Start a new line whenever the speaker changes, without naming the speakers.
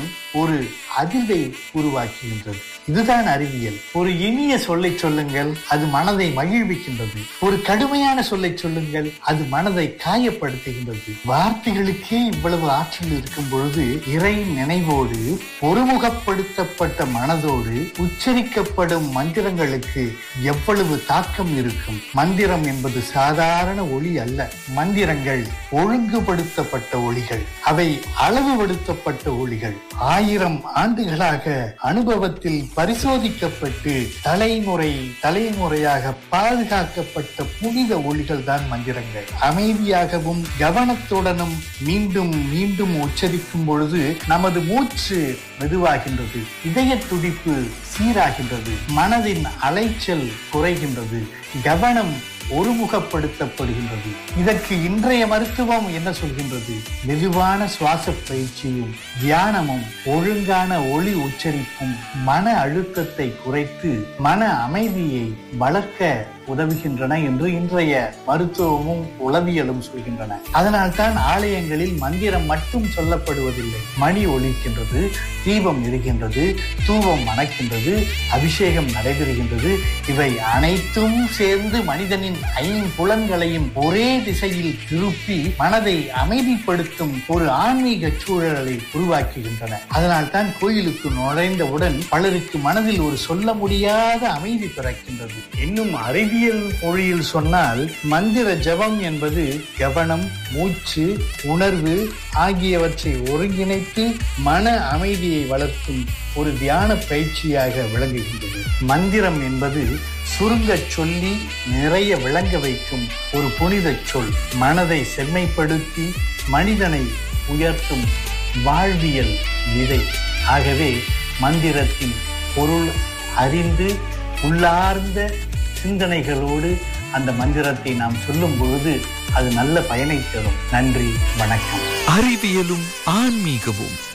ஒரு அதிர்வை உருவாக்குகின்றது இதுதான் அறிவியல் ஒரு இனிய சொல்லை சொல்லுங்கள் அது மனதை மகிழ்விக்கின்றது ஒரு கடுமையான சொல்லை சொல்லுங்கள் அது மனதை காயப்படுத்துகின்றது வார்த்தைகளுக்கே இவ்வளவு ஆற்றல் இருக்கும் பொழுது இறை நினைவோடு ஒருமுகப்படுத்தப்பட்ட மனதோடு உச்சரிக்கப்படும் மந்திரங்களுக்கு எவ்வளவு தாக்கம் இருக்கும் மந்திரம் என்பது சாதாரண ஒளி அல்ல மந்திரங்கள் ஒழுங்குபடுத்தப்பட்ட ஒளிகள் அவை அளவுபடுத்தப்பட்ட ஒளிகள் ஆயிரம் ஆண்டுகளாக அனுபவத்தில் பரிசோதிக்கப்பட்டு தலைமுறை தலைமுறையாக பாதுகாக்கப்பட்ட புனித ஒளிகள் தான் மந்திரங்கள் அமைதியாகவும் கவனத்துடனும் மீண்டும் மீண்டும் உச்சரிக்கும் பொழுது நமது மூச்சு மெதுவாகின்றது இதய துடிப்பு சீராகின்றது மனதின் அலைச்சல் குறைகின்றது கவனம் ஒருமுகப்படுத்தப்படுகின்றது இதற்கு இன்றைய மருத்துவம் என்ன சொல்கின்றது மெதுவான சுவாச பயிற்சியும் தியானமும் ஒழுங்கான ஒளி உச்சரிப்பும் மன அழுத்தத்தை குறைத்து மன அமைதியை வளர்க்க உதவுகின்றன என்று இன்றைய மருத்துவமும் உளவியலும் சொல்கின்றன அதனால் தான் ஆலயங்களில் மந்திரம் மட்டும் சொல்லப்படுவதில்லை மணி ஒலிக்கின்றது தீபம் எரிகின்றது தூபம் மணக்கின்றது அபிஷேகம் நடைபெறுகின்றது இவை அனைத்தும் சேர்ந்து மனிதனின் ஐம்புலன்களையும் ஒரே திசையில் திருப்பி மனதை அமைதிப்படுத்தும் ஒரு ஆன்மீக சூழலை உருவாக்குகின்றன அதனால் தான் கோயிலுக்கு நுழைந்தவுடன் பலருக்கு மனதில் ஒரு சொல்ல முடியாத அமைதி பிறக்கின்றது இன்னும் அறிவியல் மொழியில் சொன்னால் மந்திர ஜபம் என்பது கவனம் மூச்சு உணர்வு ஆகியவற்றை ஒருங்கிணைத்து மன அமைதியை வளர்க்கும் ஒரு தியான பயிற்சியாக விளங்குகின்றது மந்திரம் என்பது சுருங்க சொல்லி நிறைய விளங்க வைக்கும் ஒரு புனித சொல் மனதை செம்மைப்படுத்தி மனிதனை உயர்த்தும் வாழ்வியல் விதை ஆகவே மந்திரத்தின் பொருள் அறிந்து உள்ளார்ந்த சிந்தனைகளோடு அந்த மந்திரத்தை நாம் சொல்லும் பொழுது அது நல்ல பயனை தரும் நன்றி வணக்கம்
அறிவியலும் ஆன்மீகமும்